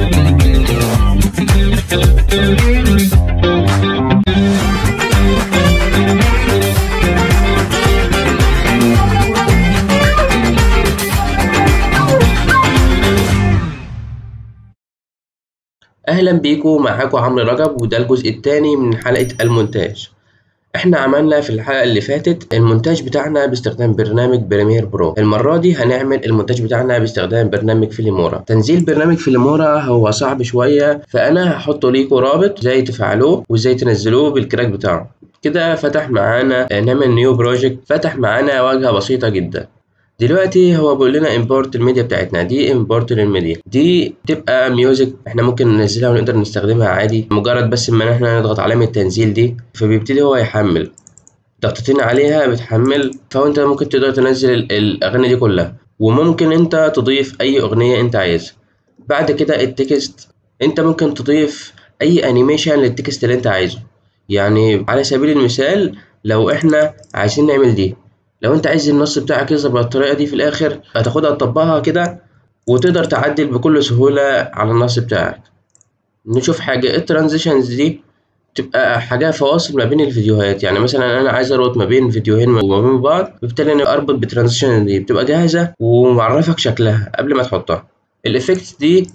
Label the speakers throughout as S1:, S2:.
S1: أهلا بيكم معاكم عمرو رجب وده الجزء التاني من حلقة المونتاج احنا عملنا في الحلقة اللي فاتت المونتاج بتاعنا باستخدام برنامج بريمير برو المرة دي هنعمل المونتاج بتاعنا باستخدام برنامج فيليمورا تنزيل برنامج فيليمورا هو صعب شوية فأنا هحط ليكم رابط ازاي تفعلوه وازاي تنزلوه بالكراك بتاعه كده فتح معانا نعمل نيو بروجكت فتح معانا واجهة بسيطة جدا دلوقتي هو بيقول لنا امبورت الميديا بتاعتنا دي امبورت للميديا دي تبقى ميوزك احنا ممكن ننزلها ونقدر نستخدمها عادي مجرد بس ما احنا نضغط علامة التنزيل دي فبيبتدي هو يحمل ضغطتين عليها بتحمل فانت ممكن تقدر تنزل الاغاني دي كلها وممكن انت تضيف اي اغنية انت عايزها بعد كده التكست انت ممكن تضيف اي انيميشن للتكست اللي انت عايزه يعني على سبيل المثال لو احنا عايزين نعمل دي لو انت عايز النص بتاعك يظهر بالطريقه دي في الاخر هتاخدها تطبقها كده وتقدر تعدل بكل سهوله على النص بتاعك نشوف حاجه الترانزيشنز دي تبقى حاجه فواصل ما بين الفيديوهات يعني مثلا انا عايز اربط ما بين فيديوهين وما بين بعض بالتالي انا اربط بالترانزيشن دي بتبقى جاهزه ومعرفك شكلها قبل ما تحطها الافكتس دي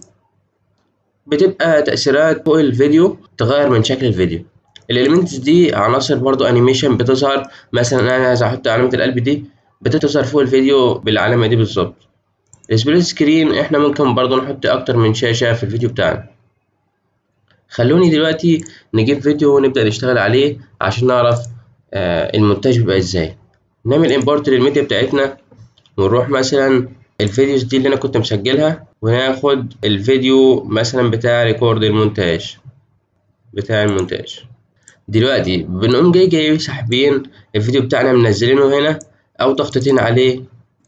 S1: بتبقى تاثيرات فوق الفيديو تغير من شكل الفيديو الاليمنتس دي عناصر برضو انيميشن بتظهر مثلا انا عايز احط علامه القلب دي بتظهر فوق الفيديو بالعلامه دي بالظبط السبليت سكرين احنا ممكن برضو نحط اكتر من شاشه في الفيديو بتاعنا خلوني دلوقتي نجيب فيديو ونبدا نشتغل عليه عشان نعرف آه المونتاج بيبقى ازاي نعمل امبورت للميديا بتاعتنا ونروح مثلا الفيديوز دي اللي انا كنت مسجلها وناخد الفيديو مثلا بتاع ريكورد المونتاج بتاع المونتاج دلوقتي بنقوم جاي جاي ساحبين الفيديو بتاعنا منزلينه هنا او ضغطتين عليه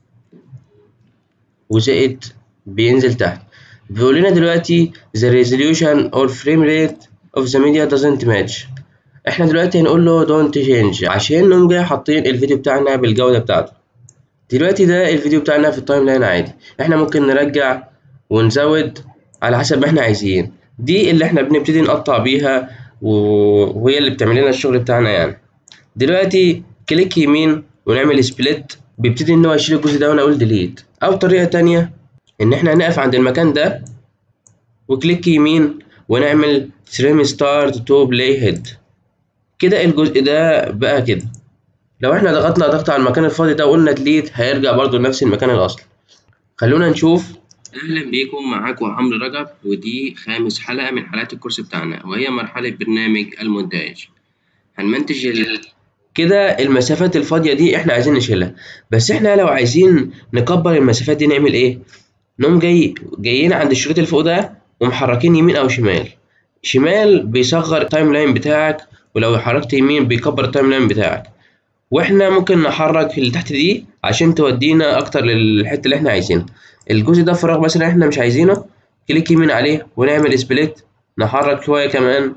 S1: وزائد بينزل تحت بيقول لنا دلوقتي the resolution or frame rate of the media doesn't match احنا دلوقتي هنقول له don't change عشان نقوم جاي حاطين الفيديو بتاعنا بالجودة بتاعته دلوقتي ده الفيديو بتاعنا في التايم لاين عادي احنا ممكن نرجع ونزود على حسب ما احنا عايزين دي اللي احنا بنبتدي نقطع بيها وهي اللي بتعمل لنا الشغل بتاعنا يعني دلوقتي كليك يمين ونعمل سبليت بيبتدي ان هو يشيل الجزء ده وانا اقول ديليت او طريقه تانية ان احنا نقف عند المكان ده وكليك يمين ونعمل تريم ستارت تو بلاي هيد كده الجزء ده بقى كده لو احنا ضغطنا ضغط على المكان الفاضي ده وقلنا ديليت هيرجع برضو لنفس المكان الاصلي خلونا نشوف اهلا بيكم معاكم عمرو رجب ودي خامس حلقه من حلقات الكورس بتاعنا وهي مرحله برنامج المونتاج هنمنتج ال... كده المسافات الفاضيه دي احنا عايزين نشيلها بس احنا لو عايزين نكبر المسافات دي نعمل ايه نقوم جاي جايين عند الشريط اللي فوق ده ومحركين يمين او شمال شمال بيصغر التايم لاين بتاعك ولو حركت يمين بيكبر التايم لاين بتاعك واحنا ممكن نحرك اللي تحت دي عشان تودينا اكتر للحته اللي احنا عايزينها الجزء ده فراغ مثلا احنا مش عايزينه كليك يمين عليه ونعمل سبليت نحرك شويه كمان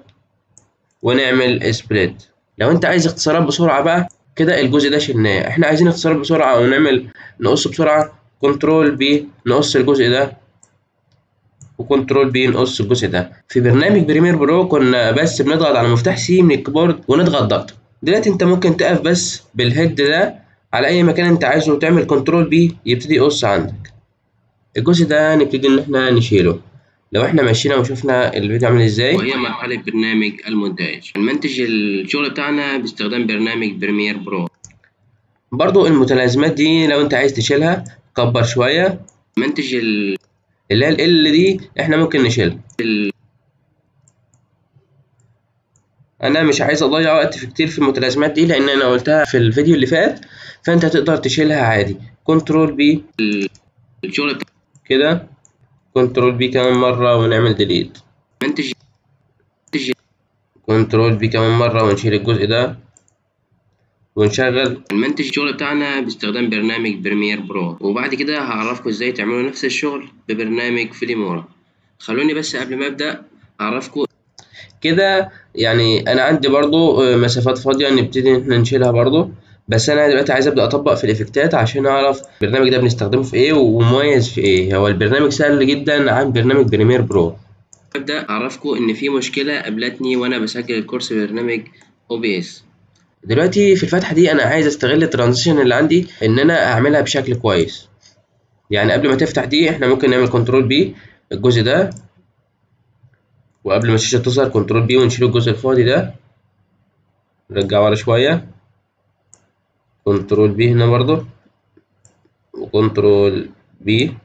S1: ونعمل سبليت لو انت عايز اختصارات بسرعه بقى كده الجزء ده شلناه احنا عايزين اختصارات بسرعه ونعمل نقص بسرعه كنترول بي نقص الجزء ده وكنترول بي نقص الجزء ده في برنامج بريمير برو كنا بس بنضغط على مفتاح سي من الكيبورد ونضغط ضغط دلوقتي انت ممكن تقف بس بالهيد ده على اي مكان انت عايزه وتعمل كنترول بي يبتدي يقص عندك الجزء ده نبتدي ان احنا نشيله لو احنا مشينا وشفنا الفيديو عامل ازاي
S2: وهي مرحلة برنامج المونتاج هنمنتج الشغل بتاعنا باستخدام برنامج بريمير برو
S1: برضو المتلازمات دي لو انت عايز تشيلها كبر شوية
S2: منتج ال...
S1: اللي هي ال دي احنا ممكن نشيلها
S2: ال...
S1: انا مش عايز اضيع وقت في كتير في المتلازمات دي لان انا قلتها في الفيديو اللي فات فانت تقدر تشيلها عادي كنترول بي
S2: الشغل بتاع
S1: كده كنترول بي كمان مرة ونعمل ديليت
S2: منتج
S1: كنترول بي كمان مرة ونشيل الجزء ده ونشغل
S2: المنتج الشغل بتاعنا باستخدام برنامج بريمير برو وبعد كده هعرفكم ازاي تعملوا نفس الشغل ببرنامج فيليمورا خلوني بس قبل ما ابدا اعرفكم
S1: كده يعني انا عندي برضو مسافات فاضية نبتدي ان احنا نشيلها برضو بس انا دلوقتي عايز ابدا اطبق في الايفكتات عشان اعرف البرنامج ده بنستخدمه في ايه ومميز في ايه هو البرنامج سهل جدا عن برنامج بريمير برو
S2: ابدا اعرفكم ان في مشكله قابلتني وانا بسجل الكورس ببرنامج او بي اس
S1: دلوقتي في الفتحة دي أنا عايز أستغل الترانزيشن اللي عندي إن أنا أعملها بشكل كويس يعني قبل ما تفتح دي إحنا ممكن نعمل كنترول بي الجزء ده وقبل ما الشاشة تظهر كنترول بي ونشيل الجزء الفاضي ده نرجع ورا شوية كنترول بي هنا برضو وكنترول بي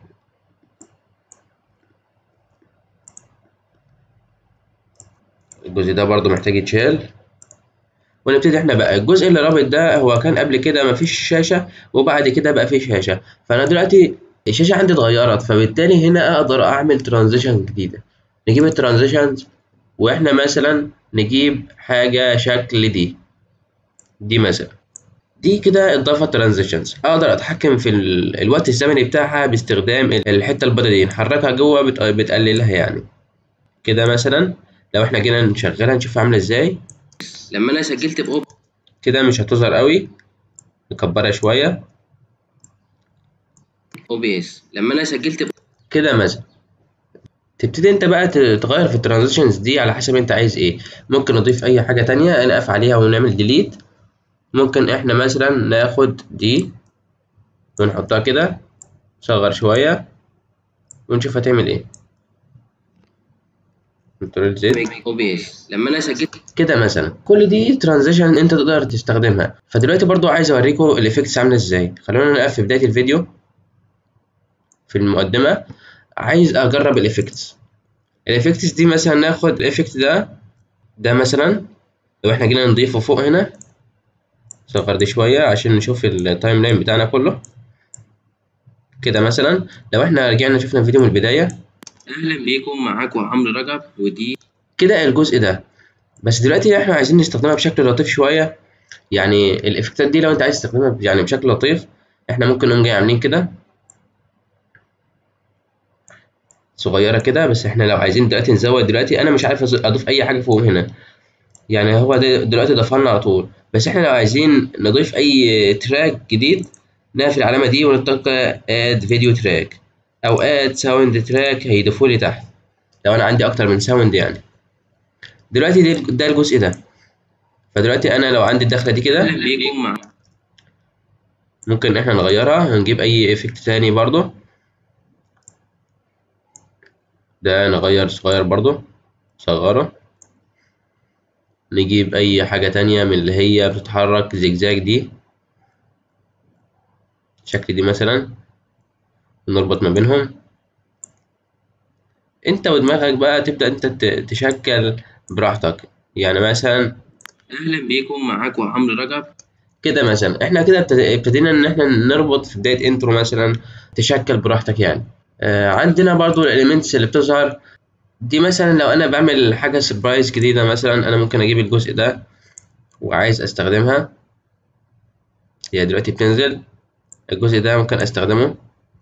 S1: الجزء ده برضو محتاج يتشال ونبتدي احنا بقى الجزء اللي رابط ده هو كان قبل كده مفيش شاشة وبعد كده بقى فيه شاشة فأنا دلوقتي الشاشة عندي اتغيرت فبالتالي هنا أقدر أعمل ترانزيشن جديدة نجيب الترانزيشنز وإحنا مثلا نجيب حاجة شكل دي دي مثلا دي كده إضافة ترانزيشنز أقدر أتحكم في ال... الوقت الزمني بتاعها باستخدام الحتة البيضاء دي نحركها جوه بت... بتقللها يعني كده مثلا لو إحنا جينا نشغلها نشوف عاملة إزاي
S2: لما انا سجلت باوب
S1: كده مش هتظهر قوي نكبرها شوية
S2: او بي اس لما انا سجلت ب...
S1: كده مثلا تبتدي انت بقى تغير في الترانزيشنز دي على حسب انت عايز ايه ممكن نضيف اي حاجة تانية نقف عليها ونعمل ديليت ممكن احنا مثلا ناخد دي ونحطها كده نصغر شوية ونشوف هتعمل ايه كنترول زد
S2: او بي اس لما انا سجلت
S1: كده مثلا كل دي ترانزيشن انت تقدر تستخدمها فدلوقتي برضو عايز اوريكم الايفكتس عامله ازاي خلونا نقف في بدايه الفيديو في المقدمه عايز اجرب الايفكتس الايفكتس دي مثلا ناخد الايفكت ده ده مثلا لو احنا جينا نضيفه فوق هنا نصغر دي شويه عشان نشوف التايم لاين بتاعنا كله كده مثلا لو احنا رجعنا شفنا الفيديو من البدايه
S2: اهلا بيكم معاكم عمرو رجب ودي
S1: كده الجزء ده بس دلوقتي احنا عايزين نستخدمها بشكل لطيف شويه يعني الايفكتات دي لو انت عايز تستخدمها يعني بشكل لطيف احنا ممكن نقوم جاي عاملين كده صغيره كده بس احنا لو عايزين دلوقتي نزود دلوقتي انا مش عارف اضيف اي حاجه فوق هنا يعني هو ده دلوقتي ضافها لنا على طول بس احنا لو عايزين نضيف اي تراك جديد نقفل العلامه دي ونضغط اد فيديو تراك او اد ساوند تراك هيضيفوا لي تحت لو انا عندي اكتر من ساوند يعني دلوقتي ده, ده الجزء ده فدلوقتي انا لو عندي الدخله دي كده
S2: اهلا بيكم مع
S1: ممكن احنا نغيرها هنجيب اي افكت تاني برضو ده نغير صغير برضو صغره نجيب اي حاجة تانية من اللي هي بتتحرك زجزاج دي شكل دي مثلا نربط ما بينهم انت ودماغك بقى تبدأ انت تشكل براحتك يعني مثلا
S2: اهلا بيكم معاكم عمرو رجب
S1: كده مثلا احنا كده ابتدينا ان احنا نربط في بداية انترو مثلا تشكل براحتك يعني آه عندنا برضو الاليمنتس اللي بتظهر دي مثلا لو انا بعمل حاجة سربرايز جديدة مثلا انا ممكن اجيب الجزء ده وعايز استخدمها هي دلوقتي بتنزل الجزء ده ممكن استخدمه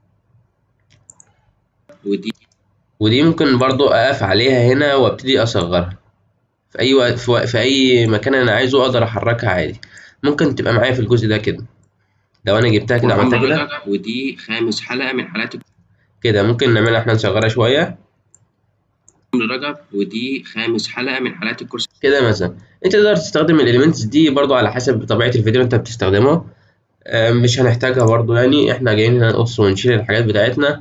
S2: ودي
S1: ودي ممكن برضو اقف عليها هنا وابتدي اصغرها في اي وقت في, وق... في اي مكان انا عايزه اقدر احركها عادي ممكن تبقى معايا في الجزء ده كده لو انا جبتها كده عملتها كده
S2: ودي خامس حلقة من حلقات
S1: كده ممكن نعملها احنا نصغرها شوية
S2: عمرو رجب ودي خامس حلقة من حلقات الكورس
S1: كده مثلا انت تقدر تستخدم الاليمنتس دي برضو على حسب طبيعة الفيديو اللي انت بتستخدمه مش هنحتاجها برضو يعني احنا جايين هنا نقص ونشيل الحاجات بتاعتنا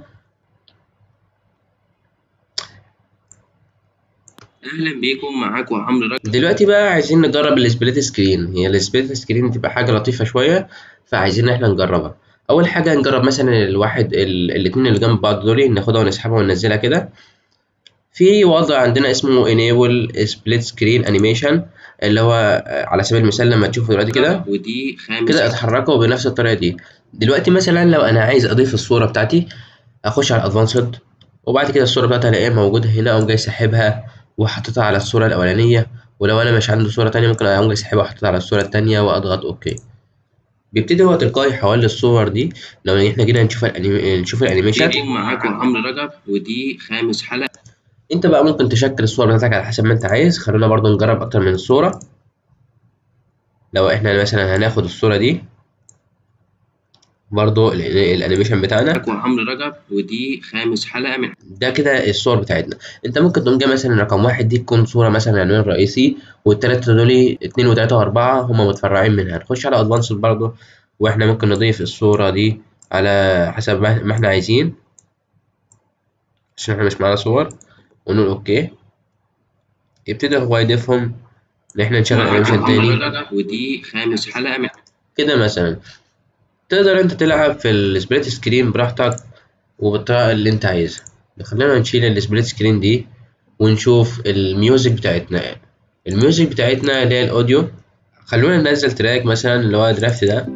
S2: اهلا بيكم معاكم عمرو رجب
S1: دلوقتي بقى عايزين نجرب السبليت سكرين هي السبليت سكرين تبقى حاجة لطيفة شوية فعايزين احنا نجربها اول حاجة نجرب مثلا الواحد ال... الاتنين اللي جنب بعض دول ناخدها ونسحبها وننزلها كده في وضع عندنا اسمه enable split screen animation اللي هو على سبيل المثال لما تشوفه دلوقتي كده
S2: ودي خامس
S1: كده اتحركوا بنفس الطريقه دي دلوقتي مثلا لو انا عايز اضيف الصوره بتاعتي اخش على ادفانسد وبعد كده الصوره بتاعتي الاقيها موجوده هنا اقوم جاي ساحبها وحاططها على الصوره الاولانيه ولو انا مش عندي صوره تانية ممكن اقوم جاي ساحبها واحطها على الصوره التانية واضغط اوكي بيبتدي هو تلقائي يحول الصور دي لو احنا جينا نشوف الانيميشن نشوف الانيميشن
S2: بيكم معاكم عمرو رجب ودي خامس حلقة
S1: انت بقى ممكن تشكل الصور بتاعتك على حسب ما انت عايز خلونا برضو نجرب اكتر من الصورة لو احنا مثلا هناخد الصورة دي برضو ال- الانيميشن بتاعنا
S2: معاكم عمرو رجب ودي خامس حلقة من
S1: ده كده الصور بتاعتنا انت ممكن تقوم جاي مثلا رقم واحد دي تكون صورة مثلا العنوان الرئيسي والتلاتة دول اتنين وتلاتة وأربعة هما متفرعين منها نخش على ادفانسد برضو واحنا ممكن نضيف الصورة دي على حسب ما ما احنا عايزين عشان احنا مش معانا صور ونقول اوكي يبتدي هو يضيفهم ان احنا نشغل
S2: معاكم
S1: انيميشن
S2: عمرو
S1: تاني
S2: رجب ودي خامس حلقة من
S1: كده مثلا تقدر انت تلعب في السبليت سكرين براحتك وبالطريقة اللي انت عايزها خلينا نشيل السبليت سكرين دي ونشوف الميوزك بتاعتنا الميوزك بتاعتنا اللي هي الاوديو خلونا ننزل تراك مثلا اللي هو درافت ده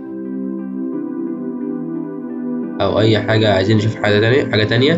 S1: او اي حاجة عايزين نشوف حاجة تانية حاجة تانية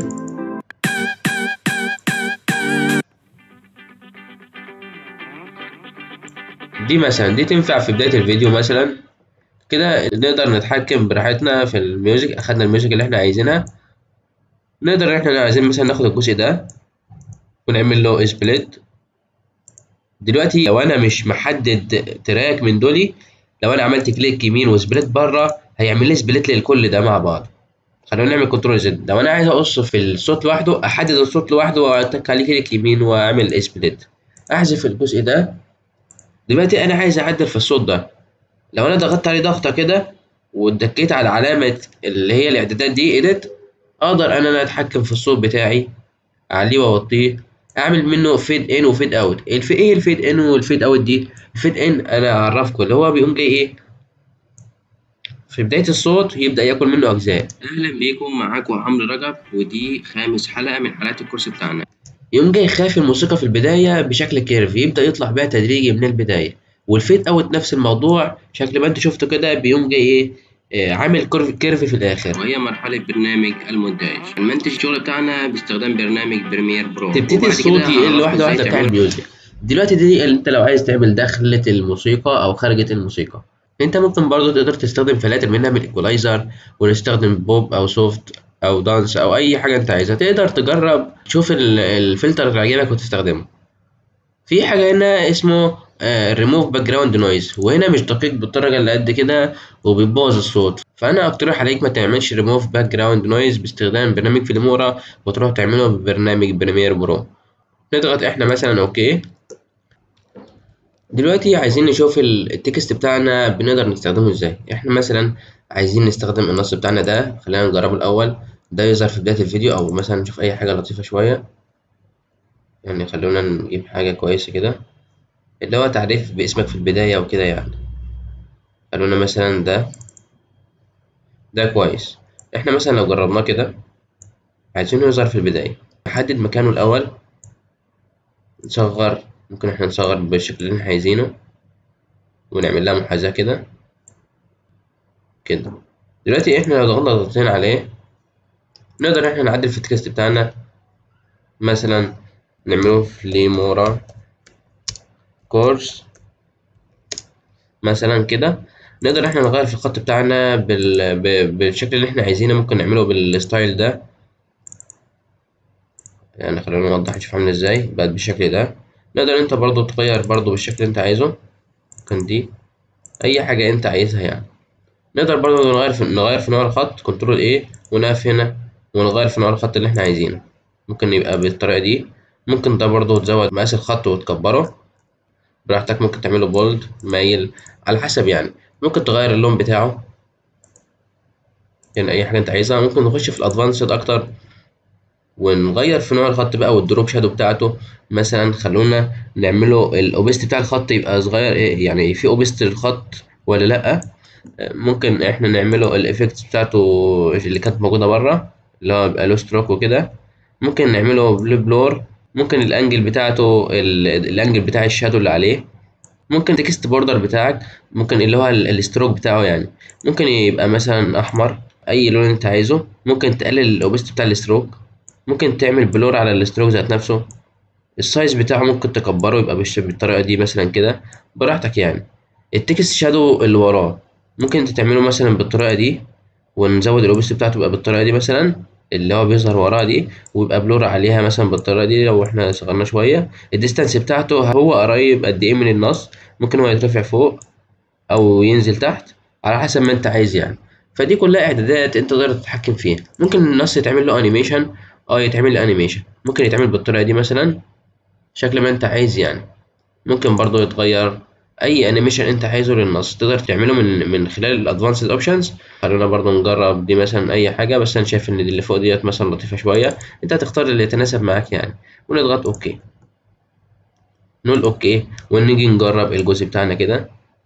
S1: دي مثلا دي تنفع في بداية الفيديو مثلا كده نقدر نتحكم براحتنا في الميوزك اخدنا الميوزك اللي احنا عايزينها نقدر ان احنا عايزين مثلا ناخد الجزء ده ونعمل له سبليت دلوقتي لو انا مش محدد تراك من دولي لو انا عملت كليك يمين وسبليت بره هيعمل لي سبليت للكل ده مع بعض خلونا نعمل كنترول زد لو انا عايز اقص في الصوت لوحده احدد الصوت لوحده واتك عليه كليك يمين واعمل سبليت احذف الجزء ده دلوقتي انا عايز اعدل في الصوت ده لو انا ضغطت عليه ضغطه كده واتكيت على علامه اللي هي الاعدادات دي ايديت اقدر ان انا اتحكم في الصوت بتاعي اعليه واوطيه اعمل منه فيد ان وفيد اوت الف ايه الفيد ان والفيد اوت دي الفيد ان انا اعرفكم اللي هو بيقوم جاي ايه في بدايه الصوت يبدا ياكل منه اجزاء
S2: أهلا بيكم معاكم عمرو رجب ودي خامس حلقة من حلقات الكورس بتاعنا
S1: يقوم جاي خافي الموسيقى في البدايه بشكل كيرف يبدا يطلع بيها تدريجي من البدايه والفيد اوت نفس الموضوع شكل ما انتوا شفتوا كده بيقوم جاي ايه آه، عامل كيرف كيرف في الاخر
S2: وهي مرحلة برنامج المونتاج المنتج الشغل بتاعنا باستخدام برنامج بريمير برو
S1: تبتدي
S2: وبعد
S1: الصوت
S2: كده
S1: يقل
S2: هعرفكم
S1: واحده
S2: إزاي
S1: واحده بتاع
S2: تعملوا
S1: الميوزك دلوقتي دي اللي انت لو عايز تعمل دخلة الموسيقى او خارجة الموسيقى انت ممكن برضو تقدر تستخدم فلاتر منها من الايكولايزر ونستخدم بوب او سوفت او دانس او اي حاجه انت عايزها تقدر تجرب تشوف ال- الفلتر اللي عجبك وتستخدمه في حاجه هنا اسمه ريموف باك جراوند نويز وهنا مش دقيق بالدرجه اللي قد كده وبيبوظ الصوت فانا اقترح عليك ما تعملش ريموف باك جراوند نويز باستخدام برنامج فيلمورا وتروح تعمله ببرنامج بريمير برو نضغط احنا مثلا اوكي دلوقتي عايزين نشوف ال- التكست بتاعنا بنقدر نستخدمه ازاي احنا مثلا عايزين نستخدم النص بتاعنا ده خلينا نجربه الاول ده يظهر في بداية الفيديو او مثلا نشوف اي حاجة لطيفة شوية يعني خلونا نجيب حاجة كويسة كده اللي هو تعريف باسمك في البداية وكده يعني خلونا مثلا ده ده كويس احنا مثلا لو جربناه كده عايزينه يظهر في البداية نحدد مكانه الأول نصغر ممكن احنا نصغر بالشكل اللي احنا عايزينه ونعمل لها محاذاة كده كده دلوقتي احنا لو ضغطنا ضغطتين عليه نقدر احنا نعدل في التكست بتاعنا مثلا نعمله فليمورا كورس مثلا كده نقدر احنا نغير في الخط بتاعنا بال... ب- بالشكل اللي احنا عايزينه ممكن نعمله بالستايل ده يعني خلينا نوضح نشوف عامل ازاي بقت بالشكل ده نقدر انت برضو تغير برضو بالشكل اللي انت عايزه ممكن دي اي حاجة انت عايزها يعني نقدر برضو نغير في نغير في نوع الخط كنترول ايه ونقف هنا ونغير في نوع الخط اللي احنا عايزينه ممكن يبقى بالطريقة دي ممكن ده برضو تزود مقاس الخط وتكبره براحتك ممكن تعمله بولد مايل على حسب يعني ممكن تغير اللون بتاعه يعني اي حاجة انت عايزها ممكن نخش في الادفانسد اكتر ونغير في نوع الخط بقى والدروب شادو بتاعته مثلا خلونا نعمله الاوبست بتاع الخط يبقى صغير ايه يعني في اوبست للخط ولا لا ممكن احنا نعمله الايفكت بتاعته اللي كانت موجوده بره اللي هو بيبقى له ستروك وكده ممكن نعمله بلور ممكن الانجل بتاعته ال- الانجل بتاع الشادو اللي عليه ممكن تكست بوردر بتاعك ممكن اللي هو ال- الستروك بتاعه يعني ممكن يبقى مثلا احمر اي لون انت عايزه ممكن تقلل الاوبست بتاع الستروك ممكن تعمل بلور على الستروك ذات نفسه السايز بتاعه ممكن تكبره يبقى بالش- بالطريقة دي مثلا كده براحتك يعني التكست شادو اللي وراه ممكن انت تعمله مثلا بالطريقة دي ونزود الاوبست بتاعته يبقى بالطريقة دي مثلا اللي هو بيظهر وراه دي ويبقى بلور عليها مثلا بالطريقة دي لو احنا صغرنا شوية الديستانس بتاعته هو قريب قد ايه من النص ممكن هو يترفع فوق او ينزل تحت على حسب ما انت عايز يعني فدي كلها اعدادات انت تقدر تتحكم فيها ممكن النص يتعمل له انيميشن اه يتعمل له انيميشن ممكن يتعمل بالطريقه دي مثلا شكل ما انت عايز يعني ممكن برضو يتغير اي انيميشن انت عايزه للنص تقدر تعمله من من خلال الادفانسد اوبشنز خلونا برضو نجرب دي مثلا اي حاجه بس انا شايف ان دي اللي فوق ديت مثلا لطيفه شويه انت هتختار اللي يتناسب معاك يعني ونضغط اوكي نقول اوكي ونيجي نجرب الجزء بتاعنا كده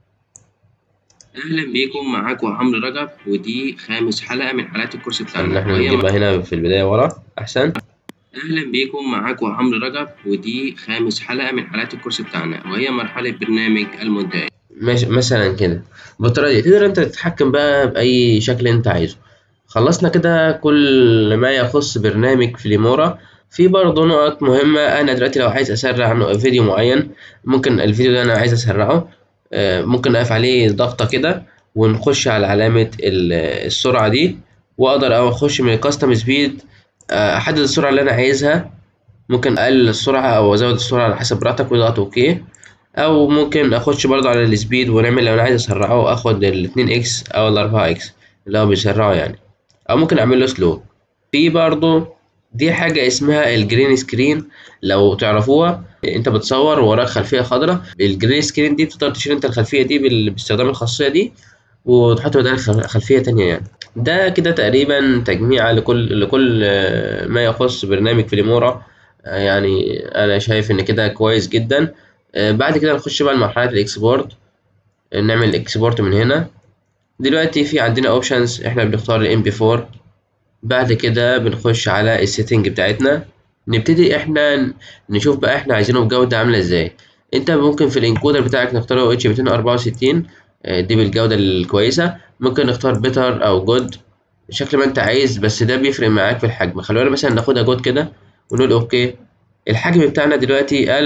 S2: اهلا بيكم معاكم عمرو رجب ودي خامس حلقه من حلقات الكورس
S1: ان
S2: بتاعنا
S1: احنا
S2: وهي
S1: نجيبها هنا في البدايه ورا احسن
S2: اهلا بيكم معاكم عمرو رجب ودي خامس حلقه من حلقات الكورس بتاعنا وهي مرحله برنامج المونتاج
S1: مش مثلا كده بالطريقه دي تقدر انت تتحكم بقى باي شكل انت عايزه خلصنا كده كل ما يخص برنامج فيليمورا في برضه نقط مهمة أنا دلوقتي لو عايز أسرع عنه فيديو معين ممكن الفيديو ده أنا عايز أسرعه آه، ممكن أقف عليه ضغطة كده ونخش على علامة ال- السرعة دي وأقدر أو أخش من الكاستم سبيد أحدد السرعة اللي أنا عايزها ممكن أقلل السرعة أو أزود السرعة على حسب براحتك وأضغط أوكي أو ممكن أخش برضه على السبيد ونعمل لو أنا عايز أسرعه أخد الاتنين إكس أو الأربعة إكس اللي هو بيسرعه يعني أو ممكن أعمل له سلو في برضه دي حاجة اسمها الجرين سكرين لو تعرفوها انت بتصور وراك خلفية خضراء الجرين سكرين دي تقدر تشيل انت الخلفية دي بال- باستخدام الخاصية دي وتحط بدالها خل- خلفية تانية يعني ده كده تقريبا تجميعة لكل لكل آه، ما يخص برنامج فيليمورا آه، يعني انا شايف ان كده كويس جدا آه، بعد كده نخش بقى لمرحلة الاكسبورت آه، نعمل اكسبورت من هنا دلوقتي في عندنا اوبشنز احنا بنختار الام بي 4 بعد كده بنخش على السيتنج بتاعتنا نبتدي احنا ن- نشوف بقى احنا عايزينه بجودة عاملة ازاي انت ممكن في الانكودر بتاعك نختاره اتش 264 آه، دي بالجودة الكويسة ممكن نختار بيتر او جود شكل ما انت عايز بس ده بيفرق معاك في الحجم خلونا مثلا ناخدها جود كده ونقول اوكي الحجم بتاعنا دلوقتي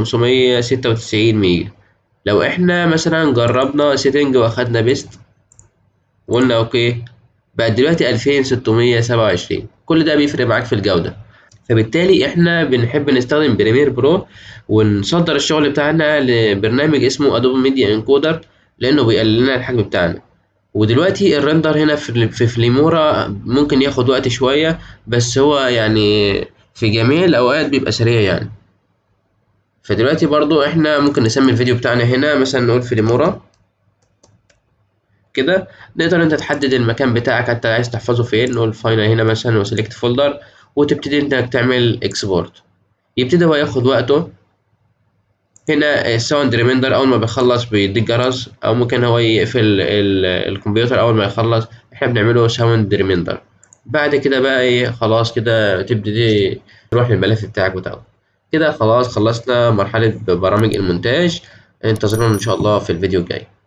S1: 1596 ميجا لو احنا مثلا جربنا سيتنج واخدنا بيست وقلنا اوكي بقت دلوقتي 2627 كل ده بيفرق معاك في الجودة فبالتالي احنا بنحب نستخدم بريمير برو ونصدر الشغل بتاعنا لبرنامج اسمه ادوبي ميديا انكودر لانه بيقلل لنا الحجم بتاعنا ودلوقتي الرندر هنا في في فليمورا ممكن ياخد وقت شوية بس هو يعني في جميع الاوقات بيبقى سريع يعني فدلوقتي برضو احنا ممكن نسمي الفيديو بتاعنا هنا مثلا نقول فليمورا كده نقدر انت تحدد المكان بتاعك انت عايز تحفظه فين نقول فاينل هنا مثلا وسيلكت فولدر وتبتدي انت تعمل اكسبورت يبتدي هو ياخد وقته هنا الساوند ريميندر اول ما بيخلص بيديك جرس او ممكن هو يقفل ال- الكمبيوتر اول ما يخلص احنا بنعمله ساوند ريميندر بعد كده بقى ايه خلاص كده تبتدي تروح للملف بتاعك وتاخده كده خلاص خلصنا مرحلة برامج المونتاج انتظرونا ان شاء الله في الفيديو الجاي